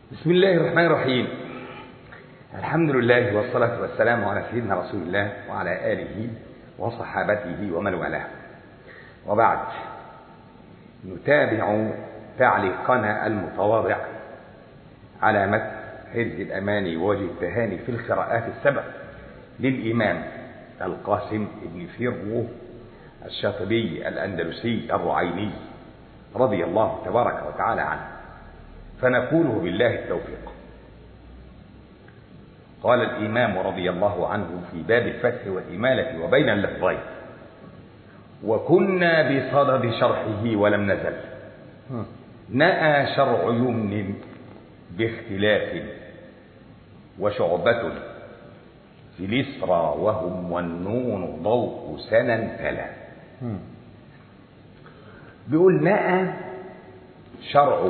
بسم الله الرحمن الرحيم الحمد لله والصلاة والسلام على سيدنا رسول الله وعلى آله وصحابته ومن والاه وبعد نتابع تعليقنا المتواضع على متن حرز الأماني ووجه التهاني في القراءات السبع للإمام القاسم بن فيرو الشاطبي الأندلسي الرعيني رضي الله تبارك وتعالى عنه فنقوله بالله التوفيق قال الإمام رضي الله عنه في باب الفتح والإمالة وبين اللفظين وكنا بصدد شرحه ولم نزل نأى شرع يمن باختلاف وشعبة في الإسرى وهم والنون ضوء سنا تلا بيقول نأى شرع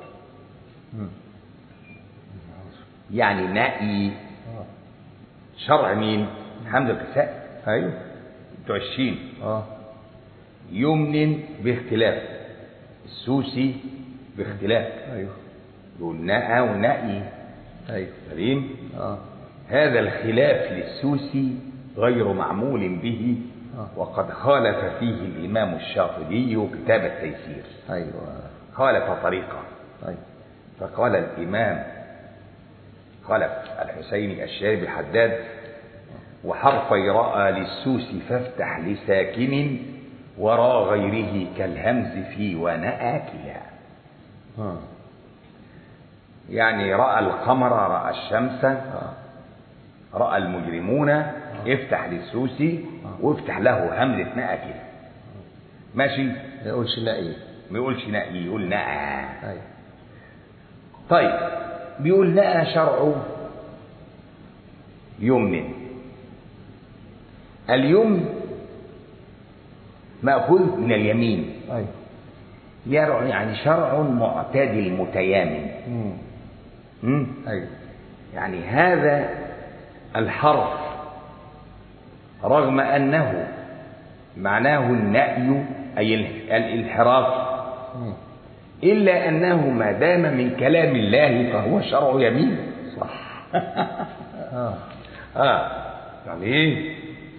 يعني نأي شرع مين حمزة الكساء ايوه بتوع الشين اه يمن باختلاف السوسي باختلاف ايوه يقول نأى ونأي ايوه سليم اه هذا الخلاف للسوسي غير معمول به آه. وقد خالف فيه الإمام الشاطبي كتاب التيسير ايوه خالف طريقة ايوه فقال الإمام خلف الحسيني الشارب الحداد وحرفي رأى للسوس فافتح لساكن وراء غيره كالهمز في ونأى كلا اه يعني رأى القمر رأى الشمس اه رأى المجرمون افتح للسوسي وافتح له همزة نأى كلا ماشي ما يقولش لا ايه ما يقولش نأي يقول نأى ايوه طيب بيقول نأى شرع يمن اليمن مأخوذ من اليمين ايوه يرع يعني شرع معتدل متيامن امم مم؟ ايوه يعني هذا الحرف رغم أنه معناه النأي أي ال- الانحراف مم. إلا أنه ما دام من كلام الله فهو شرع يمين صح اه اه يعني ايه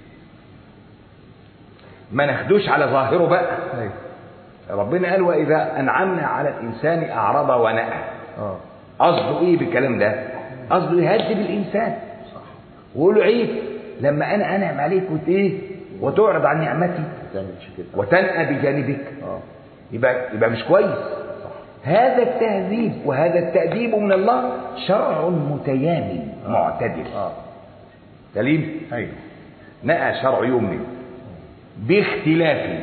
ما ناخدوش على ظاهره بقى ايوه ربنا قال واذا انعمنا على الانسان اعرض ونأى اه قصده ايه بالكلام ده قصده يهدي بالانسان ويقول له عيب لما انا انعم عليك وت ايه وتعرض عن نعمتي ما تعملش كده وتنأى بجانبك اه يبقى يبقى مش كويس هذا التهذيب وهذا التأديب من الله شرع متيامن معتدل اه سليم ايوه نأى شرع يمن باختلاف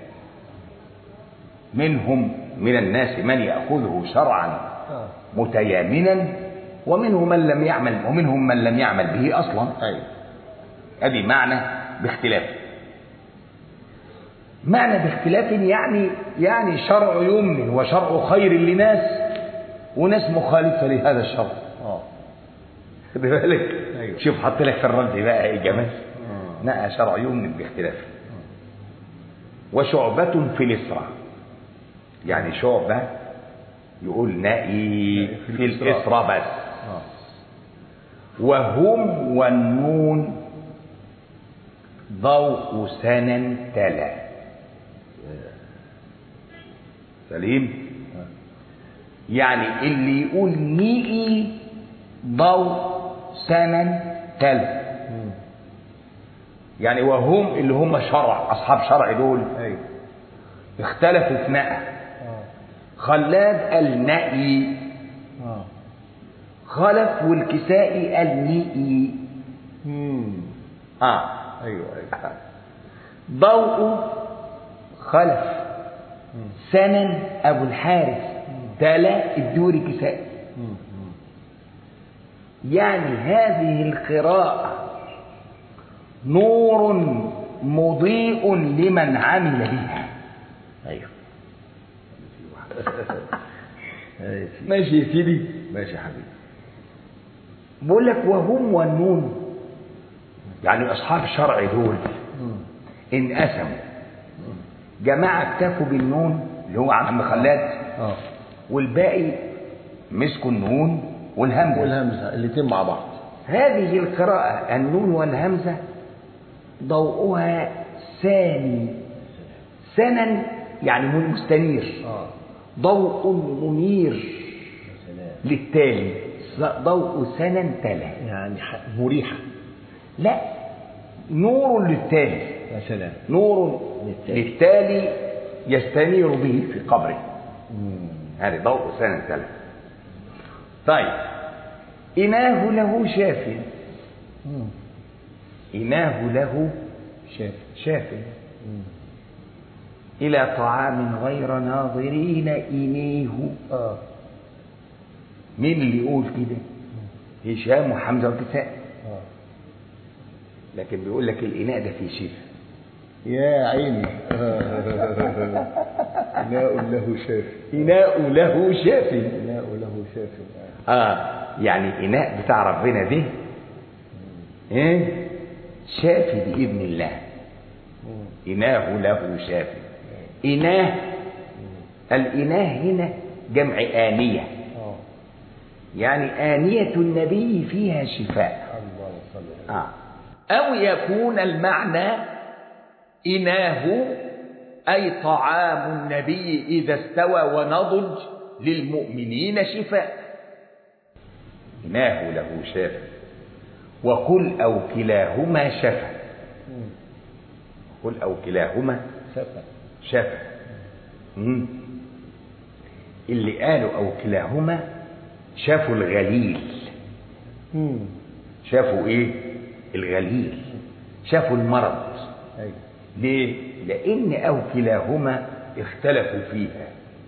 منهم من الناس من يأخذه شرعا اه متيامنا ومنهم من لم يعمل ومنهم من لم يعمل به أصلا ايوه ادي معنى باختلاف معنى باختلاف يعني يعني شرع يمن وشرع خير لناس وناس مخالفة لهذا الشرع اه خد بالك أيوة. شوف حط لك في الرد بقى ايه جمال آه. نأى شرع يمن باختلاف وشعبة في الإسراء يعني شعبة يقول نائي في في الإسراء. الإسراء بس اه وهم والنون ضوء سنا تلا سليم يعني اللي يقول نيئي ضوء سنا تلا مم. يعني وهم اللي هم شرع اصحاب شرع دول ايوه اختلفوا في نأى اه خلاد النأي اه خلف والكسائي النيئي امم اه ايوه ايوه ضوء خلف سنن ابو الحارث تلا الدوري كسائي مم. مم. يعني هذه القراءة نور مضيء لمن عمل بها ايوه ماشي ماشي يا سيدي ماشي يا حبيبي بقول لك وهم والنون يعني اصحاب الشرع دول مم. انقسموا جماعه اكتفوا بالنون اللي هو عم خلاد اه والباقي مسكوا النون والهمزة والهمزة الاتنين مع بعض هذه القراءة النون والهمزة ضوءها ثاني سنا يعني من مستنير اه ضوء منير يا سلام للتالي ضوء سنا تلا يعني ح- مريحة لا نور للتالي يا سلام نور للتالي. للتالي يستنير به في قبره مم. هذه ضوء سنة ثلاثة طيب إناه له شاف مم. إناه له شاف شاف مم. إلى طعام غير ناظرين إنيه اه مين اللي يقول كده هشام وحمزة وكساء اه لكن بيقول لك الإناء ده فيه شفا يا عيني إناء له شاف إناء له شاف إناء له شاف آه يعني إناء بتاع ربنا ده إيه شافي بإذن الله مم. إناه له شافي إناه الإناه هنا جمع آنية اه يعني آنية النبي فيها شفاء الله صل على آه. أو يكون المعنى إناه أي طعام النبي إذا استوى ونضج للمؤمنين شفاء إناه له شافي وقل أو كلاهما شفى مم. قل أو كلاهما شفا شفى مم. اللي قالوا أو كلاهما شافوا الغليل مم. شافوا إيه الغليل شافوا المرض أيوة ليه لأن أو كلاهما اختلفوا فيها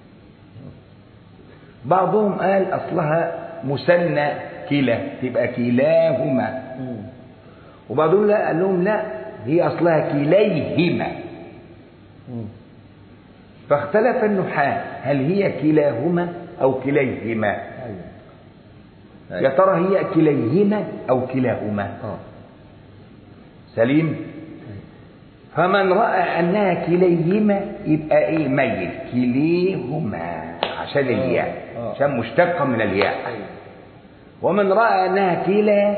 بعضهم قال أصلها مثنى كلا تبقى كلاهما مم. وبعضهم لا قال لهم لا هي أصلها كليهما مم. فاختلف النحاة هل هي كلاهما أو كليهما أيوة يا ترى هي كليهما أو كلاهما اه سليم فمن رأى أنها كليهما يبقى إيه ميت كليهما عشان الياء آه. عشان مشتقة من الياء أيوة ومن رأى أنها كلا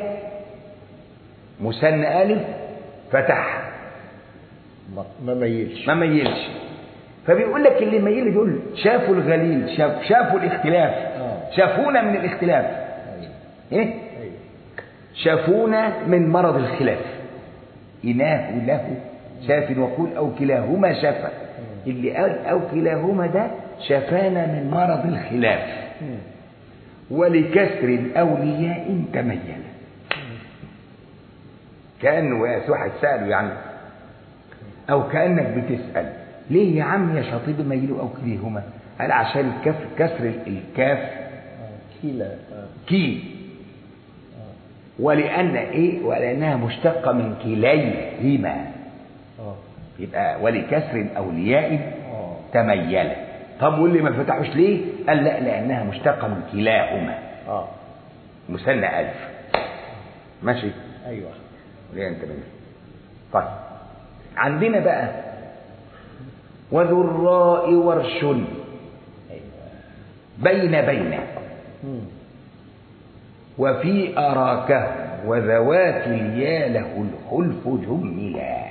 مثنى ألف فتح ما- ما ميلش ما ميلش فبيقول لك اللي ميل دول شافوا الغليل شاف شافوا الاختلاف آه. شافونا من الاختلاف أيوة ايه أيوة شافونا من مرض الخلاف إناه له شاف وقول أو كلاهما شفى اللي قال أو كلاهما ده شفانا من مرض الخلاف مم. ولكسر الأولياء تميل كأنه واس واحد سأله يعني أو كأنك بتسأل ليه يا عم يا شاطبي ميلوا أو كليهما قال عشان الكف كسر الكاف آه. كلا آه. كي ولأن إيه ولأنها مشتقة من كليهما اه يبقى ولكسر الأولياء اه تميل طب واللي ما فتحوش ليه قال لا لأنها مشتقة من كلاهما اه مثنى ألف ماشي ايوه ليه انت منه طيب عندنا بقى وذراء ورش ايوه بين بين مم. وفي أراكه وذوات اليا له الخلف جملا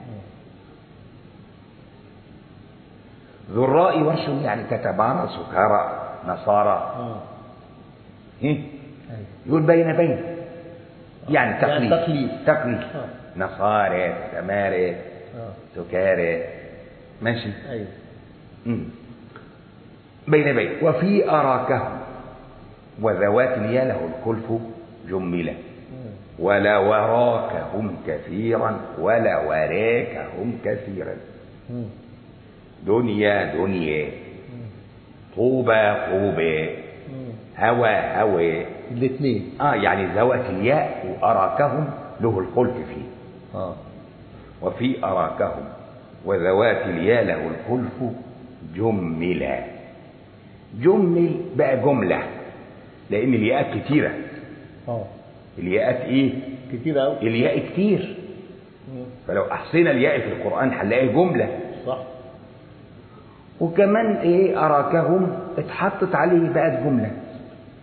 ذراء ورش يعني تتبارى سكارى نصارى اه إيه؟ ايوه يقول بين بين يعني يعني تقليد تقليد. تقليد آه. نصارى سمارة اه سكارى ماشي ايوه مم. بين بين وفي أراكه وذوات اليا له الخلف جملة مم. ولا وراكهم كثيرا ولا وراكهم كثيرا مم. دنيا دنيا مم. طوبى طوبى مم. هوى هوى الاثنين اه يعني ذوات الياء وأراكهم له الخلف فيه اه وفي أراكهم وذوات الياء له الخلف جملا جمل بقى جملة لأن الياءات كتيرة اه الياءات إيه؟ كتير قوي الياء كتير فلو أحصينا الياء في القرآن هنلاقي جملة صح وكمان إيه أراكهم اتحطت عليه بقت جملة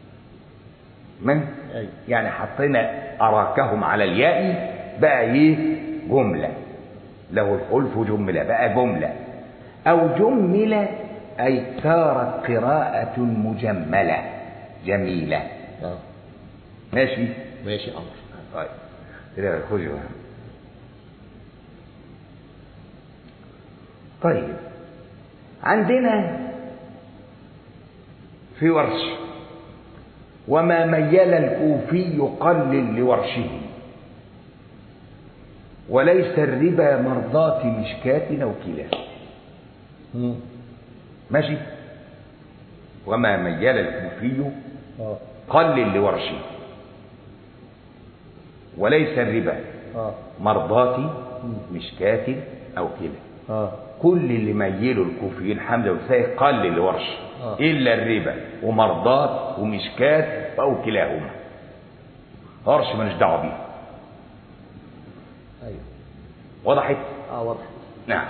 من أيوة. يعني حطينا أراكهم على الياء بقى إيه جملة له الخلف جملة بقى جملة أو جملة أي صارت قراءة مجملة جميلة اه ماشي ماشي امر طيب كده خذي بقى. طيب عندنا في ورش وما ميل الكوفي قلل لورشه وليس الربا مرضاة مشكاة أو كلاه مم. ماشي وما ميل الكوفي اه قلل لورشه وليس الربا اه مرضاة مشكاة أو كلى اه كل اللي ميلوا الكوفيين حمزة والسائق قلل لورش آه. إلا الربا ومرضاة ومشكاة أو كلاهما ورش مالوش دعوة بيه ايوه وضحت؟ اه واضح نعم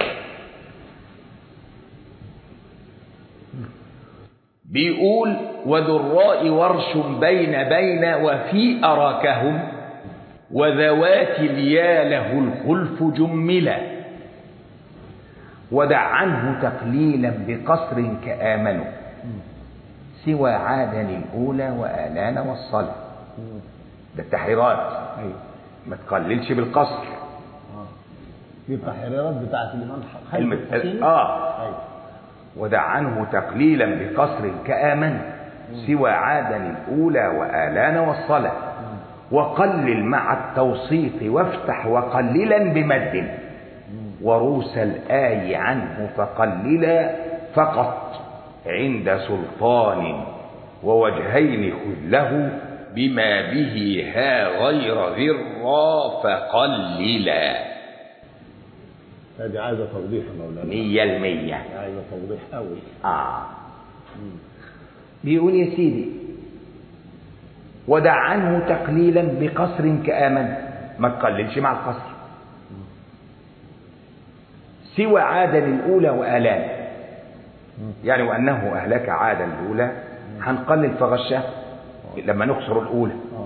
بيقول وذراء ورش بين بين وفي أراكهم وذوات اليا له الخلف جملا ودع عنه تقليلا بقصر كآمنوا سوى عادا الأولى وآلان والصلاة مم. ده التحريرات ايوه ما تقللش بالقصر اه دي التحريرات بتاعت الامام خالد كلمة الحسيني آه ايوه ودع عنه تقليلا بقصر كآمن سوى عادا الأولى وآلان والصلاة وقلل مع التوسيط وافتح وقللا بمد وروس الآي عنه فقللا فقط عند سلطان ووجهين خذ له بما به ها غير ذرا فقللا هذه عايزه توضيح يا مولانا مية المية عايزه توضيح قوي آه بيقول يا سيدي ودع عنه تقليلا بقصر كآمن ما تقللش مع القصر سوى عادا الأولى وآلان يعني وأنه أهلك عادا الأولى هنقلل فغشاه لما نكسر الأولى اه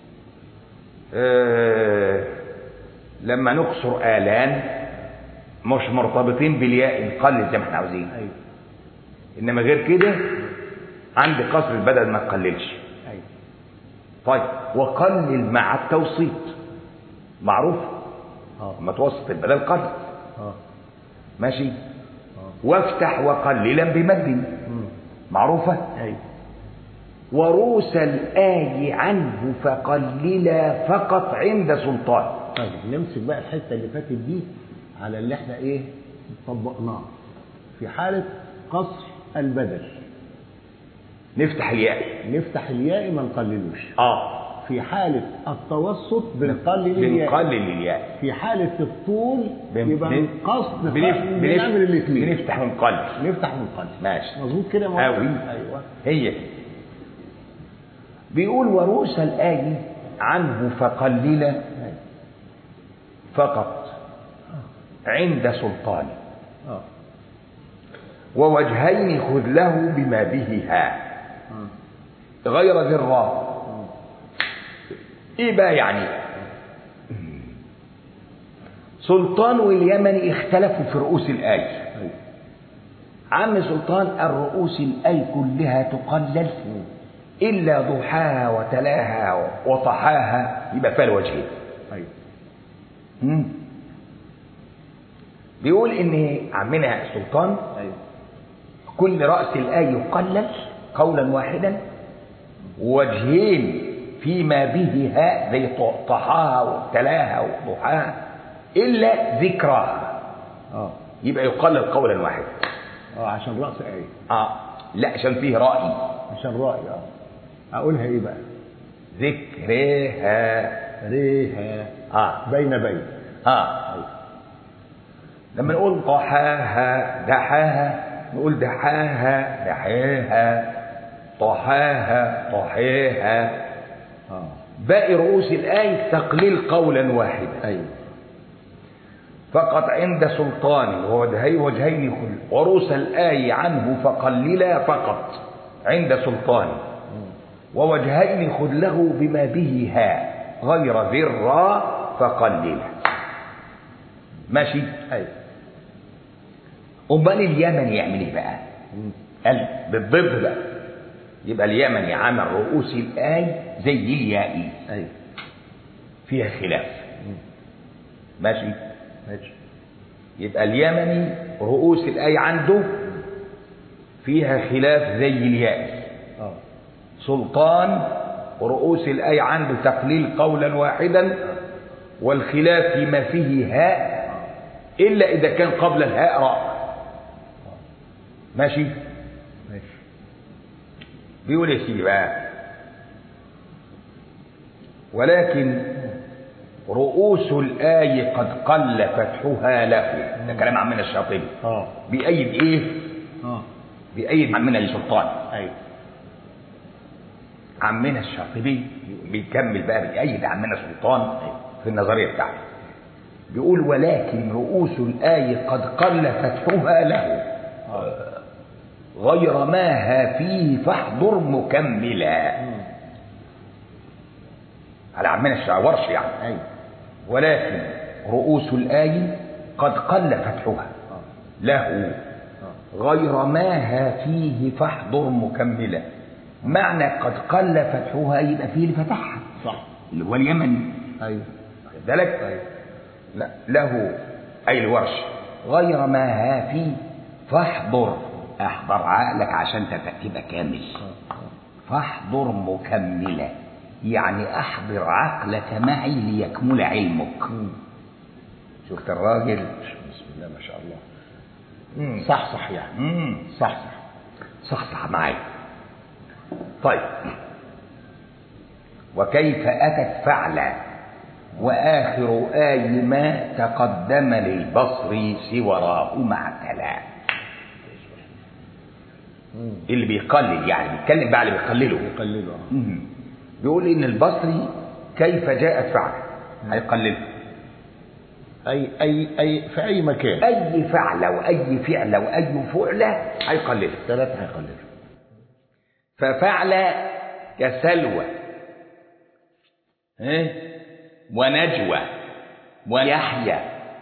آه، لما نكسر آلان مش مرتبطين بالياء نقلل زي ما احنا عاوزين ايوه انما غير كده عند قصر البدل ما تقللش ايوه طيب وقلل مع التوسيط معروف اه لما توسط البدل قلل اه ماشي اه وافتح وقللا بمد مم. معروفة ايوه وروس الآي عنه فقللا فقط عند سلطان طيب نمسك بقى الحته اللي فاتت دي على اللي احنا ايه طبقناه في حاله قصر البدل نفتح الياء نفتح الياء ما نقللوش اه في حالة التوسط بنقلل الياء بنقلل الياء في حالة الطول بن- يبقى بن- قصد بنف- بنعمل بنف- الاثنين بنفتح ونقلل نفتح ونقلل ماشي مظبوط كده يا مولانا؟ أوي. ايوه هي كده. بيقول وروس الآي عنه فقللا فقط عند سلطان اه ووجهين خذ له بما به ها آه. غير ذراء ايه بقى يعني سلطان واليمن اختلفوا في رؤوس الآي ايوه عم سلطان الرؤوس الآي كلها تقلل إلا ضحاها وتلاها وطحاها يبقى فيها الوجهين ايوه مم. بيقول إن عمنا سلطان ايوه كل رأس الآية يقلل قولا واحدا وجهين فيما به هاء زي ط- طحاها وتلاها وضحاها إلا ذكراها اه يبقى يقلل قولا واحدا اه عشان رأس ايه آه لا عشان فيه رأي عشان رأي اه اقولها ايه بقى ذكرها ريها آه بين بين آه ايوه لما نقول ضحاها دحاها نقول دحاها دحاها طحاها طحيها اه باقي رؤوس الآية تقليل قولا واحدا ايوه فقط عند سلطان ووجهي وجهين خل ورؤوس الآية عنه فقللا فقط عند سلطان ووجهين خذ له بما به هاء غير ذي الراء فقلله ماشي ايوه امال اليمن يعمل ايه بقى مم. قال بالضد بقى يبقى اليمني عمل رؤوس الآي زي اليائي ايوه فيها خلاف ماشي ماشي يبقى اليمني رؤوس الآي عنده فيها خلاف زي اليائي اه سلطان رؤوس الآي عنده تقليل قولا واحدا والخلاف فيما فيه هاء إلا إذا كان قبل الهاء راء ماشي ماشي بيقول يا سيدي بقى ولكن رؤوس الآي قد قل فتحها له ده كلام عمنا الشاطبي اه بأيد إيه؟ اه بأيد عمنا السلطان ايوه عمنا الشاطبي بيكمل بقى بيأيد عمنا سلطان في النظرية بتاعته بيقول ولكن رؤوس الآي قد قل فتحها له غير ما ها فيه فاحضر مكملا مم. على عمنا الشعورش يعني ايوه ولكن رؤوس الآي قد قل فتحها اه له اه غير ما ها فيه فاحضر مكملا معنى قد قل فتحها يبقى فيه اللي فتحها صح اللي هو اليمني ايوه واخد بالك ايوه لا له أي الورش غير ما ها فيه فاحضر احضر عقلك عشان تت- تبقى كامل اه اه فاحضر مكملا يعني احضر عقلك معي ليكمل علمك مم. شفت الراجل بسم الله ما شاء الله مم. صح صح يعني مم. صح صح صح صح معايا طيب وكيف أتت فعلا وآخر آي ما تقدم للبصر سوراه معتلا مم. اللي بيقلل يعني بيتكلم بقى على اللي بيقلله يقللوا اه مم. بيقول إن البصري كيف جاءت فعلا هيقلله اي اي اي في اي مكان أي فعلة وأي فعلة وأي فعلة هيقلله ثلاثة هيقللوا ففعل كسلوى إيه؟ ونجوى ويحيى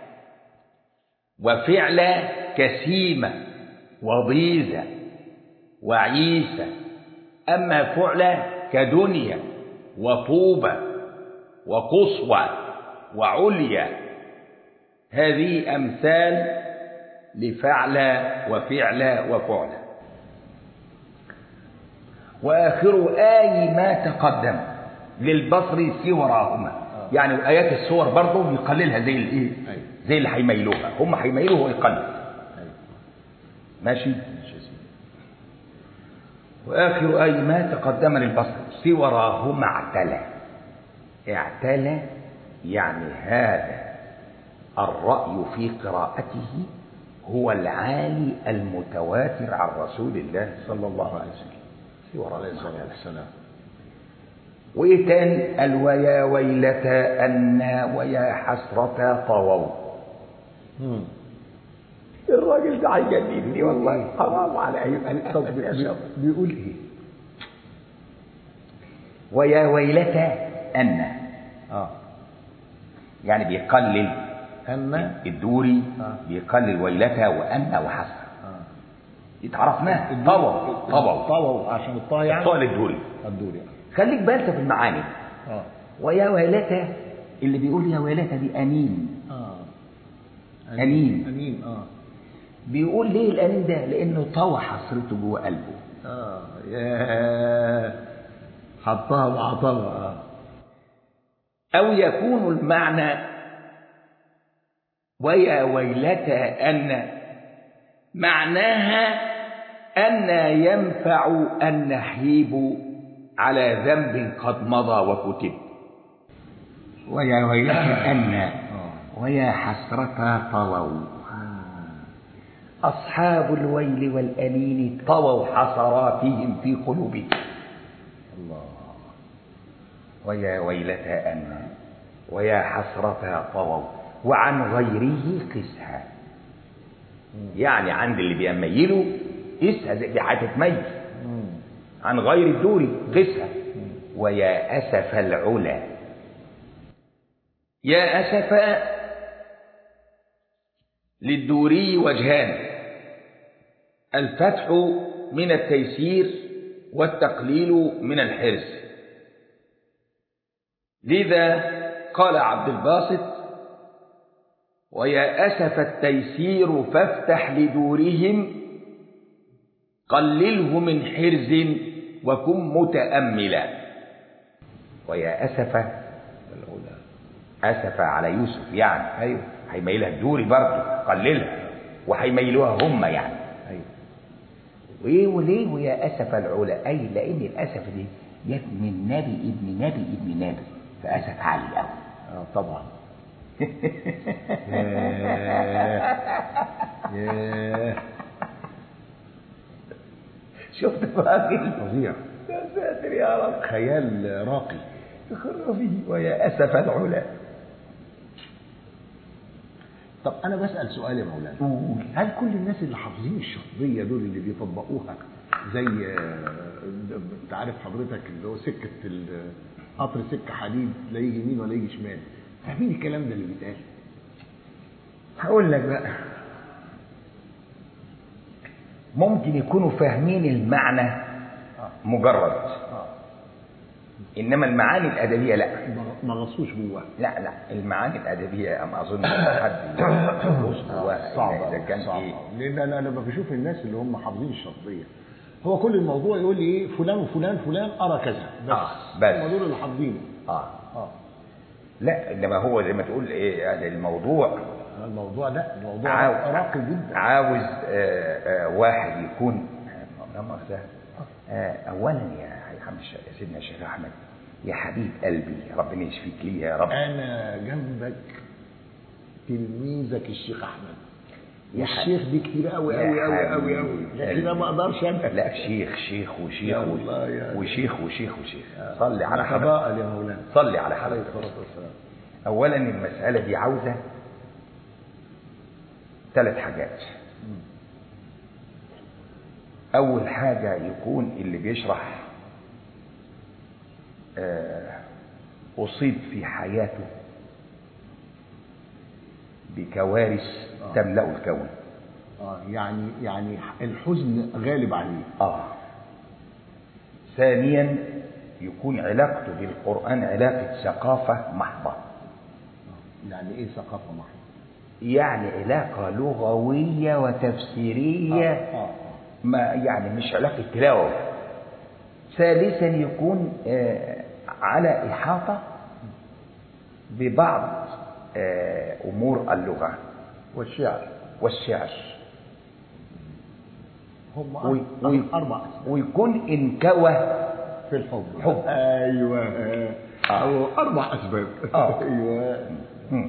وفعل كسيمة وضيزة وعيسى أما فعل كدنيا وطوبة وقصوى وعليا هذه أمثال لفعل وفعل وفعل وآخر آي ما تقدم للبصر سوراهما يعني آيات السور برضه يقللها زي الإيه؟ أيوة. زي اللي هيميلوها هم هيميلوها ويقلل ايوه ماشي ماشي يا سيدي وآخر آي ما تقدم للبصر سوراهما اعتلى اعتلى يعني هذا الرأي في قراءته هو العالي المتواتر عن رسول الله صلى الله عليه وسلم عليه سوراهما الصلاة اعتلى والسلام وايه تاني قال ويا ويلتا أنا ويا حسرتا طووا مم. الراجل ده هيجنني والله حرام على طب أيوة بي- بيقول ايه ويا ويلتا أنا اه يعني بيقلل ان الدوري آه. بيقلل ويلتا وأنا وحسرة اه اتعرفناه طووا طووا طووا عشان الطا يعني طول الدوري الدور يعني خليك بالك في المعاني اه ويا ويلتا اللي بيقول يا ويلتا دي أنين اه أنين. انين اه بيقول ليه الأنين ده لأنه طوى حسرته جوه قلبه اه يا حطها مع طبق اه أو يكون المعنى ويا ويلتا أن معناها أن ينفع النحيب على ذنب قد مضى وكتب ويا ويلتا أن اه ويا حسرتا طووا أصحاب الويل والأنين طووا حسراتهم في قلوبهم الله ويا ويلتا أن ويا حسرتها طووا وعن غيره قسها يعني عند اللي بيميله قسها زي دي هتتميز مم. عن غير الدوري قسها ويا أسف العلا يا أسف للدوري وجهان الفتح من التيسير والتقليل من الحرز لذا قال عبد الباسط ويا أسف التيسير فافتح لدورهم قلله من حرز وكن متأملا ويا أسف أسف على يوسف يعني ايوه هيميلها الدوري برضه قللها وهيميلوها هم يعني ايوه وايه وليه ويا اسف العلا اي لان الاسف دي جت من نبي ابن نبي ابن نبي فاسف عالي قوي اه طبعا ياه ياه شفت بقى فظيع يا ساتر يا رب خيال راقي خرافي ويا اسف العلا طب انا بسال سؤال يا مولانا قول هل كل الناس اللي حافظين الشطبيه دول اللي بيطبقوها زي آه، انت عارف حضرتك اللي هو سكه ال- قطر سكه حديد لا يجي يمين ولا يجي شمال فاهمين الكلام ده اللي بيتقال هقول لك بقى ممكن يكونوا فاهمين المعنى مجرد انما المعاني الادبيه لا ما- ما غصوش جواه لا لا المعاني الادبيه اما اظن حد يغوص جواها صعبة اذا كان صعبة. ايه لان انا لما بشوف الناس اللي هم حافظين الشطبيه هو كل الموضوع يقول لي ايه فلان وفلان فلان ارى كذا بس آه، بس. هم دول اللي حافظينه اه اه لا انما هو زي ما تقول ايه يعني الموضوع الموضوع لا الموضوع عاو- راقي جدا عاوز آه آه واحد يكون لا مؤاخذة آه اولا يا يا عم الش- يا سيدنا الشيخ احمد يا حبيب قلبي ربنا يشفيك لي يا رب انا جنبك تلميذك الشيخ احمد يا الشيخ دي كتير قوي يا قوي قوي قوي قوي حبيبي. لكن انا ما اقدرش انا لا شيخ شيخ وشيخ يا و- الله يا- وشيخ وشيخ وشيخ صلي على حضرتك تفاءل يا مولانا صلي على عليه حضرتك الصلاه والسلام اولا المساله دي عاوزه ثلاث حاجات اول حاجه يكون اللي بيشرح آه، اصيب في حياته بكوارث تملا الكون اه يعني يعني الحزن غالب عليه اه ثانيا يكون علاقته بالقران علاقه ثقافه محضه يعني ايه ثقافه محضه يعني علاقة لغوية وتفسيرية آه، آه. ما يعني مش علاقة تلاوة ثالثا يكون آه، على إحاطة ببعض آه، أمور اللغة والشعر والشعر هم وي- أربع- وي- اربع ويكون انكوى في الحب حب. ايوه آه. أو اربع اسباب آه. ايوه مم.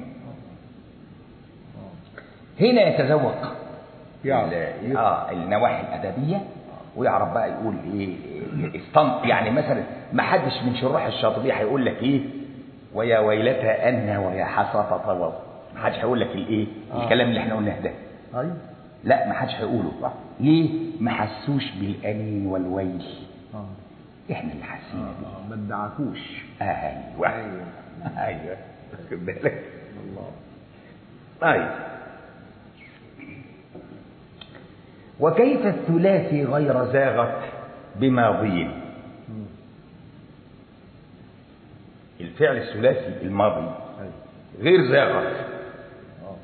هنا يتذوق يعرف. ال- اه النواحي الادبيه ويعرف بقى يقول ايه استنط يعني مثلا ما حدش من شراح الشاطبيه هيقول لك ايه ويا ويلتى ان ويا حسرة طوى ما حدش هيقول لك الايه آه. الكلام اللي احنا قلناه ده ايوه لا ما حدش هيقوله ليه ما حسوش بالانين والويل اه احنا اللي حاسين بيه آه، ما ادعكوش ايوه أيوة. ايوه واخد بالك الله طيب وكيف الثلاثي غير زاغت بماضي الفعل الثلاثي الماضي ايوه غير زاغت اه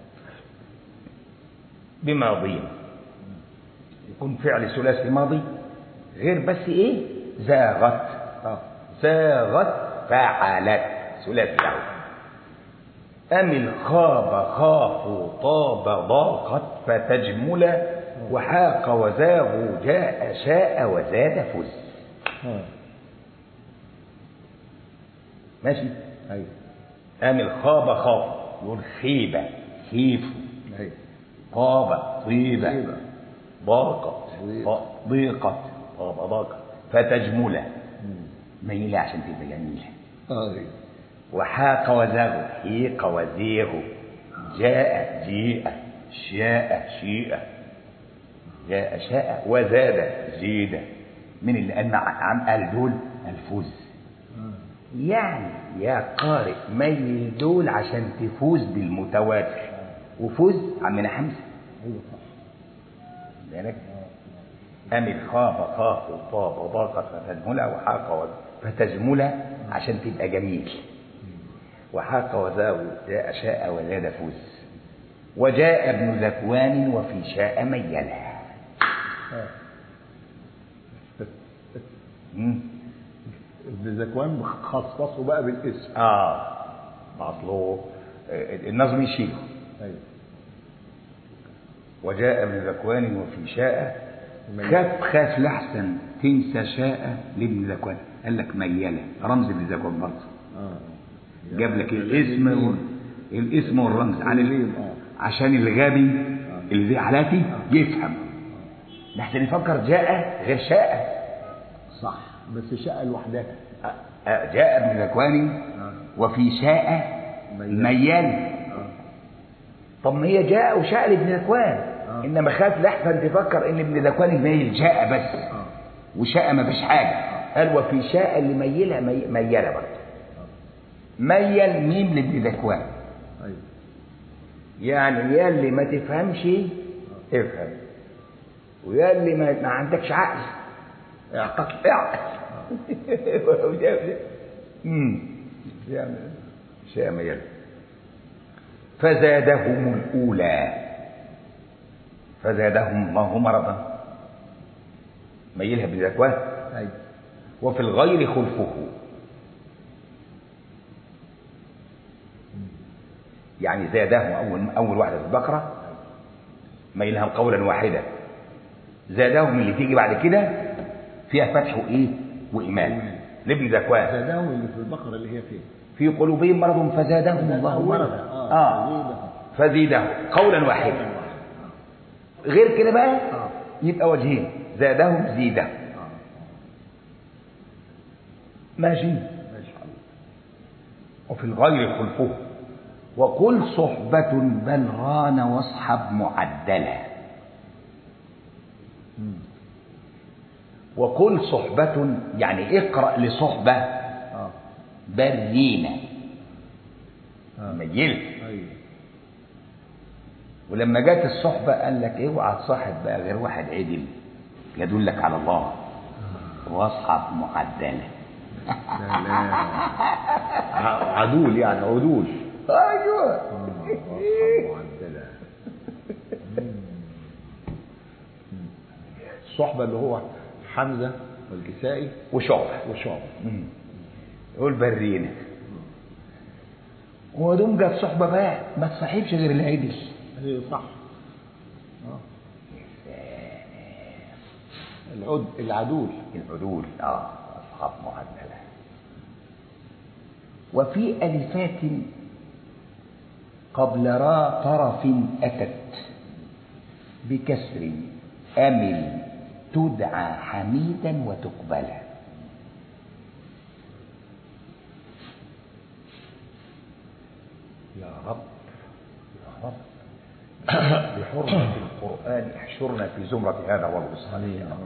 بماضي يكون فعل ثلاثي ماضي غير بس ايه زاغت اه زاغت فعلت ثلاثي يعني أم الخاب خافوا طاب ضاقت فتجمل وحاق وزاغوا جاء شاء وزاد فز اه ماشي ايوه أم الخاب خاف يقول خيبة خيف ايوه طاب طيبة طيبة. ضاقت ضيق. ط- ضيقت طاب ضاقت فتجمل مم. ميلة عشان تبقى جميلة ايوه وحاق وزاغ حيق وزيغ جاء جيء شاء شيء جاء شاء وزاد زيد من اللي قال مع عم قال دول الفوز يعني يا قارئ ميل دول عشان تفوز بالمتواتر وفوز عمنا حمزة ايوه صح بالك أمل خاب خاف طاب ضاقت فتجمل وحاق و- فتجمل عشان تبقى جميل وحاق وزاو جاء شاء وزاد فوز وجاء ابن ذكوان وفي شاء ميلا مم. ابن زكوان خصصه بقى بالاسم اه اصله آه، النظم يشيله ايوه وجاء ابن ذكوان وفي شاء ميل. خاف خاف لحسن تنسى شاء لابن ذكوان قال لك ميلة رمز ابن ذكوان برضه اه جاب لك الاسم و... الاسم والرمز عن ال... الميم، آه. عشان الغبي اللي زي حالاتي يفهم لحسن يفكر جاء غير شاء صح بس شقه لوحدها آه، آه، جاء ابن ذكوان آه. وفي شاء ميال. ميال اه طب ما هي جاء وشاء لابن ذكوان آه. انما خاف لحسن تفكر ان ابن ذكوان ميل جاء بس اه وشاء ما فيش حاجه قال وفي شاء اللي ميلها مي... ميله برضه ميل ميم لابن ذكوان ايوه يعني يا اللي ما تفهمش افهم ويا اللي ما, ما عندكش عقل اعقل اعقل امم يعني شيء ميل فزادهم الاولى فزادهم الله مرضا ميلها بذكوان ايوه وفي الغير خلفه يعني زادهم أول أول واحدة في البقرة ميلهم قولا واحدا زادهم اللي تيجي بعد كده فيها فتح وإيه وإيمان لابن ذكوان زادهم اللي في البقره اللي هي فين في قلوبهم مرض فزادهم الله مرضا آه فزيدهم قولا واحدا غير كده بقى اه يبقى وجهين زادهم زيدهم اه ماشي ماشي وفي الغير خلفه وقل صحبة بل ران واصحب معدلا مم. وقل صحبة يعني اقرأ لصحبة اه برينة اه ميل ايوه ولما جت الصحبة قال لك اوعى تصاحب بقى غير واحد عدل يدلك على الله واصحب معدلا سلام ع- عدول يعني عدول ايوه واصحاب معدلة الصحبة اللي هو حمزة والكسائي وشعبة وشعبة مم. يقول برينا ودوم جت صحبة بقى ما تصاحبش غير العدل ايوه صح اه العد العدول العدول اه اصحاب معدلة وفي الفات قبل را طرف اتت بكسر امل تدعى حميدا وتقبلا يا رب يا رب بحرمة القرآن احشرنا في زمرة هذا والوصال يا رب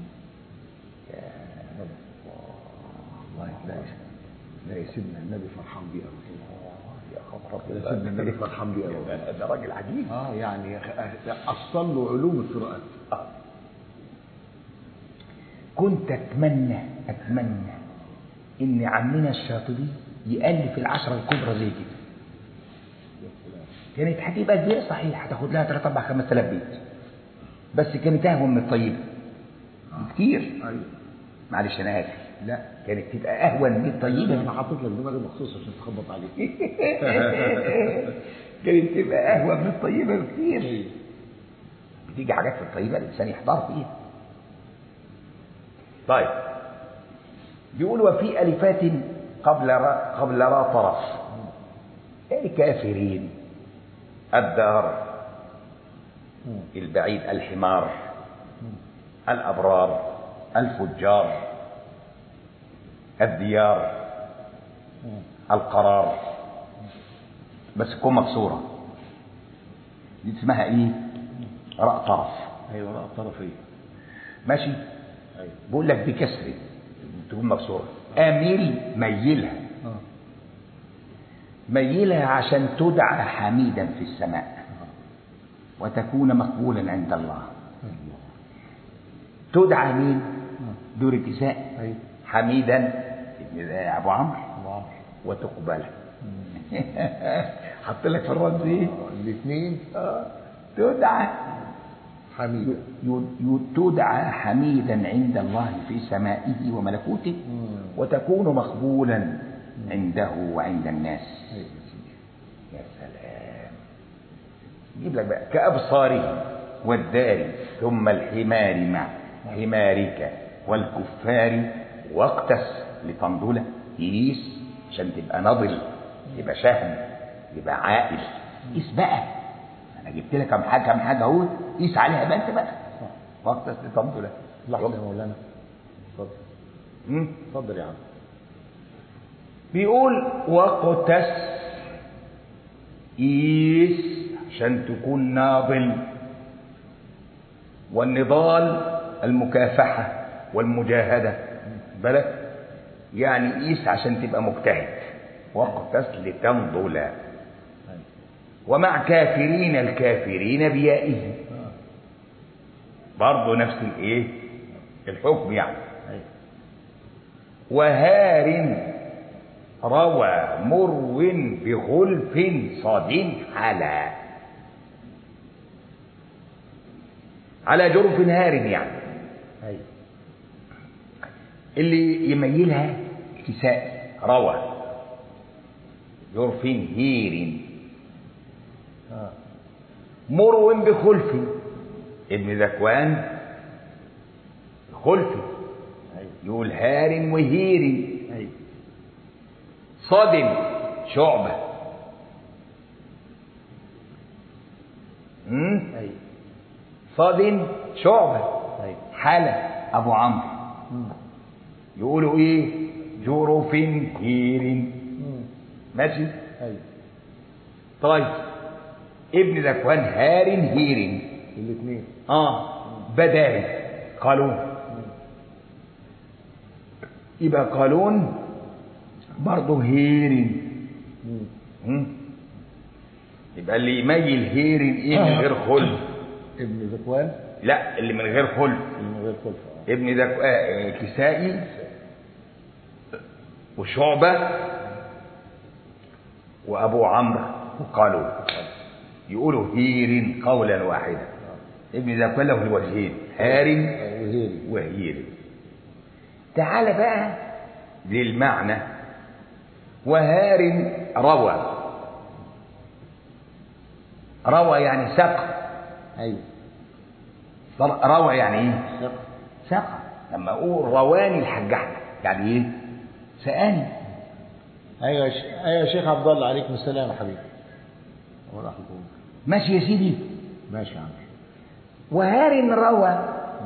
والله تلاقي تلاقي سيدنا النبي فرحان بيه قوي يا خبر يا سيدنا النبي فرحان بيه قوي ده ده راجل عجيب اه يعني اصل له علوم القراءات آه. كنت اتمنى اتمنى ان عمنا الشاطبي يالف العشره الكبرى زي كده كانت هتبقى ازاي صحيح هتاخد لها 3 4 5000 بيت بس كانت اهون من الطيبه كتير ايوه معلش انا اسف لا كانت تبقى اهون من الطيبه انا حاطط لك دماغي مخصوص عشان تخبط عليك كانت تبقى اهون من الطيبه بكتير بتيجي حاجات في الطيبه الانسان يحضر فيها طيب بيقول وفي الفات قبل را قبل را طرف الكافرين الدار البعيد الحمار الابرار الفجار الديار القرار بس تكون مكسوره دي اسمها ايه راء طرف ايوه لا طرفي ماشي ايوه بقول لك بكسر تكون مكسوره اميل ميلها اه ميلها عشان تدعى حميدا في السماء وتكون مقبولا عند الله الله تدعى مين آه. دور اتساء ايوه حميدا ابن ابو عمرو الله وتقبل حط لك في الرمز ايه الاثنين آه. تدعى حميد ي- ي- تدعى حميدا عند الله في سمائه وملكوته مم. وتكون مقبولا عنده وعند الناس ايوه يا سيدي يا سلام يجيب لك بقى كأبصاره والدار ثم الحمار مع حمارك والكفار واقتس لتنضل قيس عشان تبقى نضل تبقى شهم تبقى عاقل قيس بقى انا جبت لك كم حاجه كم حاجه اهو قيس عليها بقى انت بقى صح واقتس لتنضل لحظه يا مولانا اتفضل مم. اتفضل يا عم بيقول واقتس قيس عشان تكون ناضل والنضال المكافحة والمجاهدة بالك يعني قيس عشان تبقى مجتهد واقتس لتنضل أيوة. ومع كافرين الكافرين بيائه آه. برضه نفس الايه الحكم يعني ايوه وهار روى مرو بخلف صاد على على جرف هار يعني ايوه اللي يميلها كساء روى جرف هير اه مرو بخلف ابن ذكوان خلف ايوه يقول هار وهير ايوه صدم شعبة مم؟ ايوه صدم شعبة ايوه حالة أبو عمرو مم. يقولوا إيه جرف هير مم. ماشي ايوه طيب ابن ذكوان هار هير الاثنين اه بداري قالون يبقى قالون برضه هير مم. مم. يبقى اللي يميل هير ايه من غير خلف ابن ذكوان لا اللي من غير خلف اللي من غير خلف اه ابن ذك آه، كسائي وشعبة وأبو عمرو قالوا يقولوا هير قولا واحدا ابن ذكوان له الوجهين هار وهيري وهير تعال بقى للمعنى وهار روى روى يعني سقى ايوه صر- روى يعني ايه سقف سقى لما اقول رواني الحاج احمد يعني ايه سقاني ايوه يا ش... ايوه يا شيخ عبد الله عليكم السلام يا حبيبي ورحمه الله ماشي يا سيدي ماشي يا عم وهار روى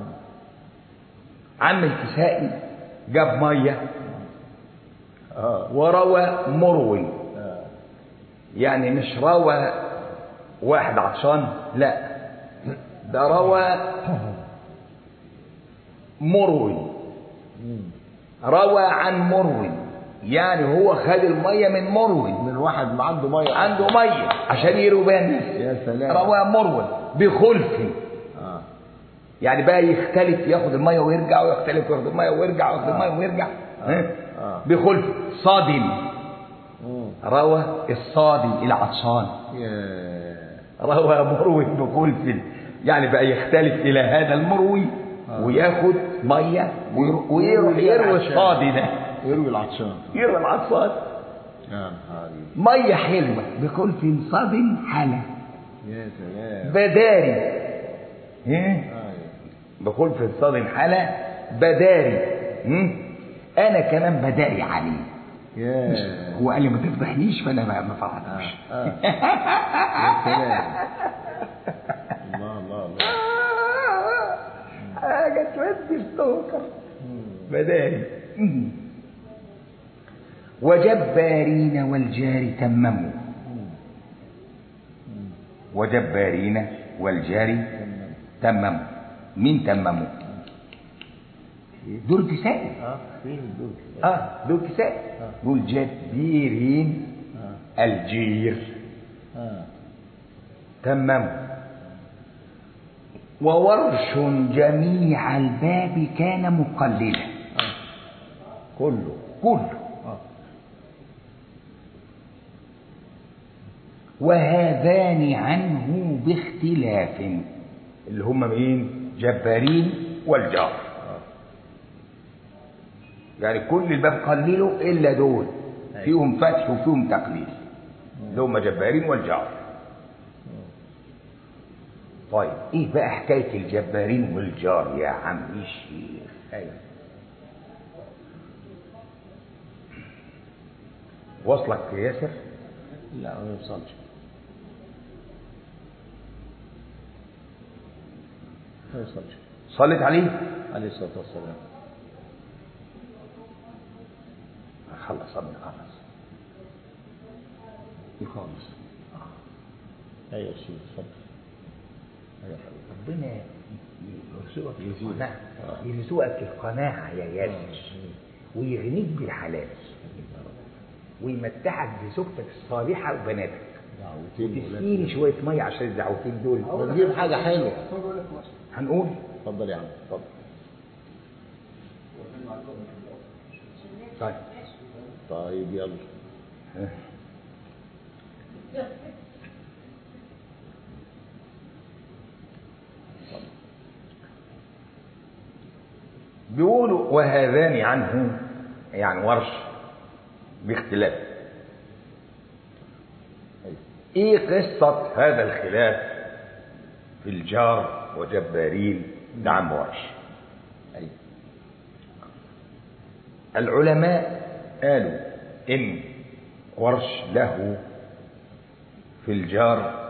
عم الكسائي جاب ميه اه وروى مروي آه. يعني مش روى واحد عطشان لا ده روى مروي مم. روى عن مروي يعني هو خد الميه من مروي من واحد ما عنده ميه عنده ميه عشان يروي بيها الناس يا سلام روى مروي بخلف اه يعني بقى يختلف ياخد الميه ويرجع ويختلف ياخد الميه ويرجع وياخد الميه ويرجع ها؟ آه. بخلف صادم مم. روى الصادم العطشان يا روى مروي بخلف يعني بقى يختلف الى هذا المروي آه. وياخد ميه وير- ويروح يروي الصادي ده يروي العطشان يروي العطشان يا نهار ميه حلوه بخلف صادم حلا يا سلام بداري إيه؟ آه. بخلف صادم حلا بداري مم؟ انا كمان بداري عليه يا هو قال لي ما تفضحنيش فانا ما ما فرحتوش آه. يا سلام الله الله الله حاجه تودي السكر مم. بداري وجبارين والجار تمموا وجبارين والجار تمموا مين تمموا دور كسائي اه فين الدول اه دور كسائي آه. دول جبيرين اه الجير اه تمموا وورش جميع الباب كان مقللا اه كله كله اه وهذان عنه باختلاف اللي هم مين جبارين والجار اه يعني كل الباب قللوا الا دول أيوة. فيهم فتح وفيهم تقليل اللي هم جبارين والجار طيب ايه بقى حكايه الجبارين والجار يا عم الشيخ ايوه وصلك يا ياسر لا ما يوصلش ما يوصلش صلت عليه عليه الصلاه والسلام خلص ابن خلص يخلص ايوه يا شيخ اتفضل ايوه يا حبيبي ربنا يرزقك يزيد. القناعة آه. يرزقك القناعة يا ياسر ويغنيك بالحلال ويمتعك بزوجتك الصالحة وبناتك دعوتين تسقيني شوية مية عشان الدعوتين دول ونجيب حاجه حلوه هنقول اتفضل يا عم اتفضل طيب طيب يلا بيقولوا وهذان عنه يعني ورش باختلاف ايوه ايه قصة هذا الخلاف في الجار وجبارين نعم ورش ايوه العلماء قالوا ان ورش له في الجار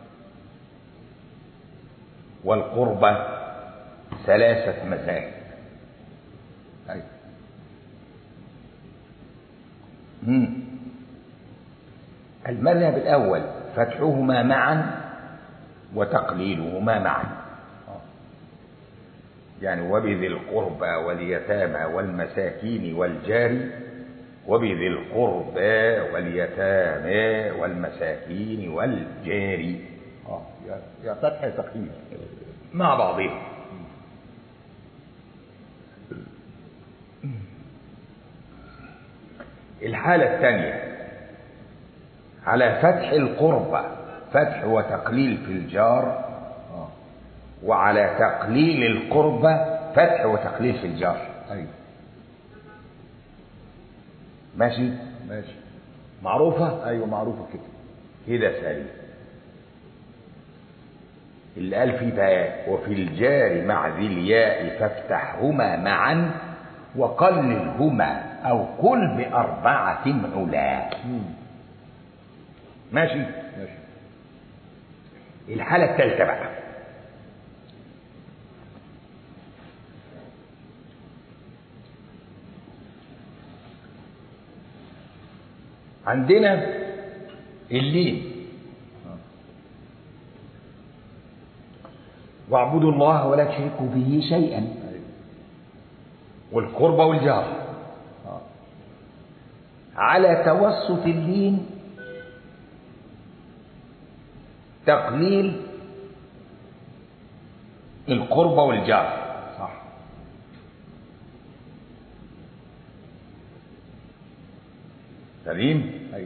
والقربة ثلاثة مذاهب ايوه مم. المذهب الأول فتحهما معا وتقليلهما معا اه يعني وبذي القربى واليتامى والمساكين والجار وبذي القربى واليتامى والمساكين والجار اه يا يا فتح يا تقليل مع بعضهم الحالة الثانية على فتح القربة فتح وتقليل في الجار اه وعلى تقليل القربة فتح وتقليل في الجار ايوه ماشي ماشي معروفة ايوه معروفه كده كده سليم اللي قال فيه بقى وفي الجار مع ذي الياء فافتحهما معا وقللهما او قل بأربعة علا مم. ماشي ماشي الحالة الثالثة بقى عندنا اللين اه واعبدوا الله ولا تشركوا به شيئا ايوه والقربة والجار اه على توسط اللين تقليل القربة والجار صح سليم ايوه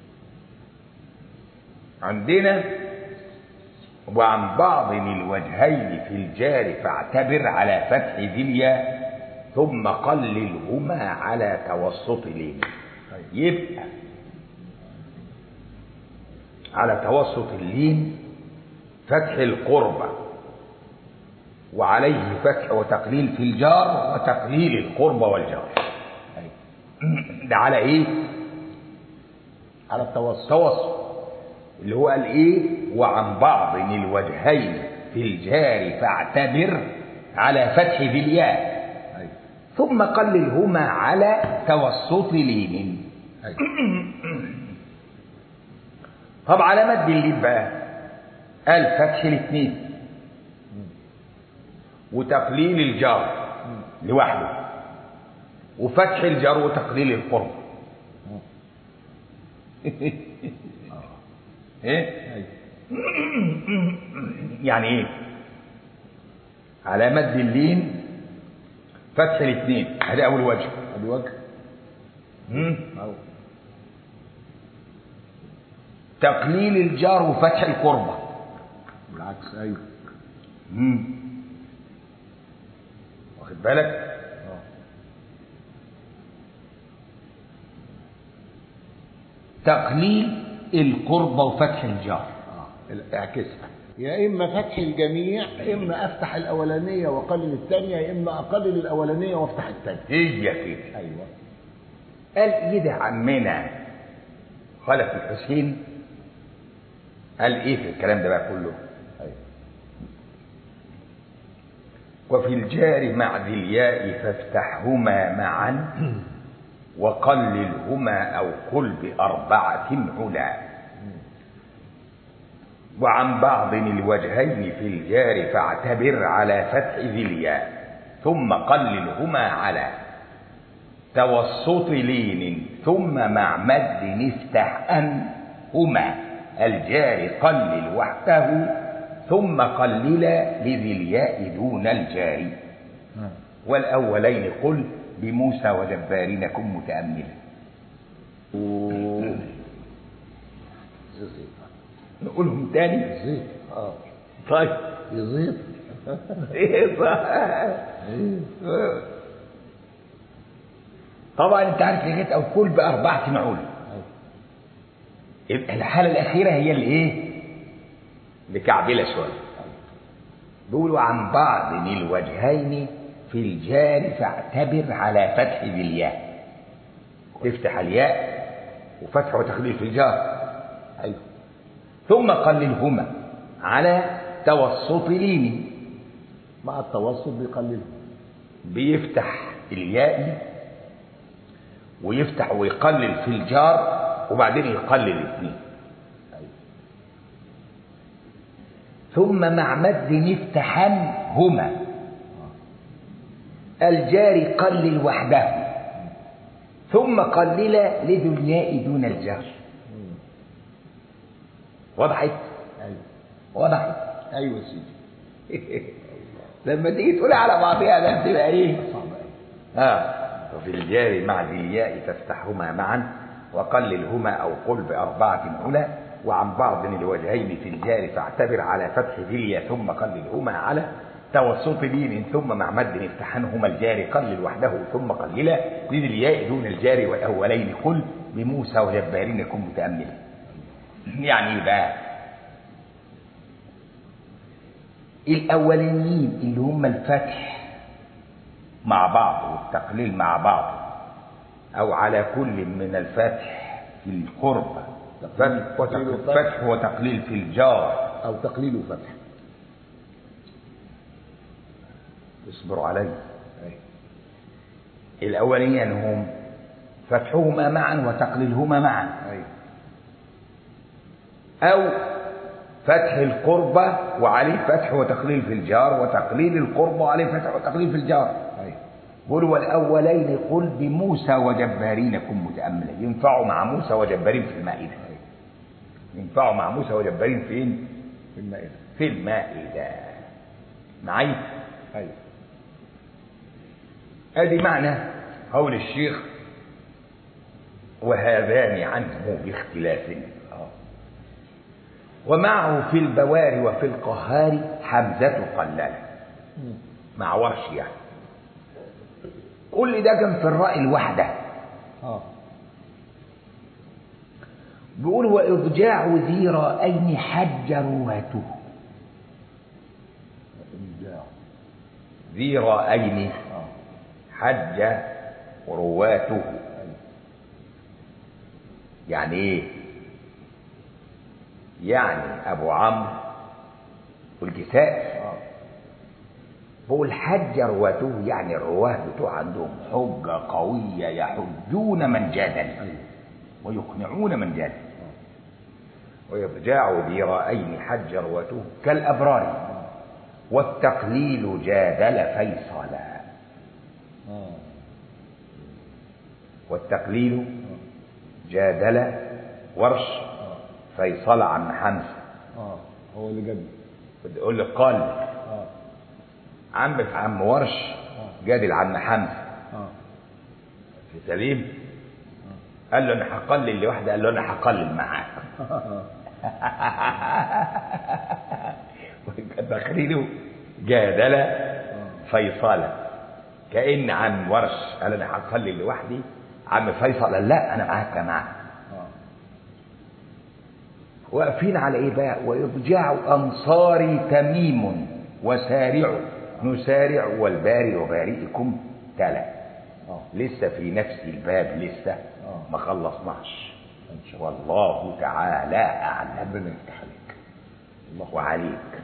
عندنا وعن بعض الوجهين في الجار فاعتبر على فتح ذي الياء ثم قللهما على توسط اللين ايوه يبقى على توسط اللين فتح القربة وعليه فتح وتقليل في الجار وتقليل القربة والجار ايوه ده على ايه على التوسط توسط اللي هو قال ايه وعن بعض الوجهين في الجار فاعتبر على فتح ذي الياء ايوه ثم قللهما على توسط لين ايوه طب على مد اللين بقى قال فتح الاثنين وتقليل الجار لوحده وفتح الجار وتقليل القرب ايه ايوه يعني ايه على مد اللين فتح الاثنين هذا اول وجه ادي وجه مم. اهو تقليل الجار وفتح القربة بالعكس ايوه مم. واخد بالك اه تقليل القربة وفتح الجار اه اعكسها يا اما فتح الجميع يا اما افتح الاولانيه واقلل الثانيه يا اما اقلل الاولانيه وافتح الثانيه هي كده ايوه قال ايه ده عمنا خلف الحسين قال ايه في الكلام ده بقى كله ايوه وفي الجار مع ذي الياء فافتحهما معا وقللهما أو قل بأربعة علا وعن بعض الوجهين في الجار فاعتبر على فتح ذي الياء ثم قللهما على توسط لين ثم مع مد افتح أن هما الجار قلل وحده ثم قلل لذي الياء دون الجار والأولين قل بموسى وجبارين كن متأملا يزيد نقولهم تاني يزيد اه طيب يزيد ايه صح طبعا انت عارف لغايه او كل باربعه نعول يبقى الحاله الاخيره هي اللي ايه اللي كعبله شويه بيقولوا عن بعض الوجهين في الجار فاعتبر على فتح ذي الياء تفتح الياء وفتح وتخليل في الجار ايوه ثم قللهما على توسط لين مع التوسط بيقلله بيفتح الياء ويفتح ويقلل في الجار وبعدين يقلل الاثنين ايوه ثم مع مد افتحن هما الجار قلل وحده ثم قلل لذو الياء دون الجار وضحت ايوه وضحت ايوه سيدي لما تيجي تقول على بعضها ده تبقى ايه صعب قوي اه وفي الجار مع ذي الياء فافتحهما معا وقللهما او قل بأربعة علا وعن بعض الوجهين في الجار فاعتبر على فتح ذي الياء ثم قللهما على توسط لين ثم مع مد افتحنهما الجار قلل وحده ثم قللا لذي الياء دون الجار والأولين قل بموسى وجبارين كن متأملا يعني ايه بقى الأولانيين اللي هم الفتح مع بعض والتقليل مع بعض أو على كل من الفتح في القرب فتح وتقليل, فتح وتقليل في الجار او تقليل وفتح اصبروا علي الأولين هم فتحهما معا وتقليلهما معا ايوه أو فتح القربة وعليه فتح وتقليل في الجار وتقليل القربة وعليه فتح وتقليل في الجار ايوه قل والأولين قل بموسى وجبارين كن متأملا ينفعوا مع موسى وجبارين في المائدة ينفعوا مع موسى وجبارين فين؟ في المائده في المائدة معي ايوه ادي معنى قول الشيخ وهذان عنه باختلاف اه ومعه في البوار وفي القهار حمزة قلالة مع ورش يعني كل ده كان في الراء الواحدة اه بيقول وإضجاع ذي رأين حج رواته إبداع. ذي رأين اه حج رواته ايوه يعني ايه يعني ابو عمرو والكساء اه بقول حج رواته يعني الرواه بتوع عندهم حجة قوية يحجون من جادل ايوه ويقنعون من جادل ويضجاع ذي رأين حج رواته كالأبرار والتقليل جادل فيصلا اه والتقليل جادل ورش اه فيصل عن حمزة اه هو اللي جد يقول لك قال اه عم في عم ورش جادل عم حمزة اه في سليم قال له انا هقلل لوحدي قال له انا هقلل معاك تقليله جادل فيصل كأن عم ورش قال انا هقلل لوحدي عم فيصل قال لا انا معاك يا معاك اه واقفين على ايه بقى ويضجع انصاري تميم وسارع نسارع والباري وبارئكم تلا اه لسه في نفس الباب لسه آه. ما خلصناش ان شاء الله والله تعالى اعلم ربنا يفتح عليك الله وعليك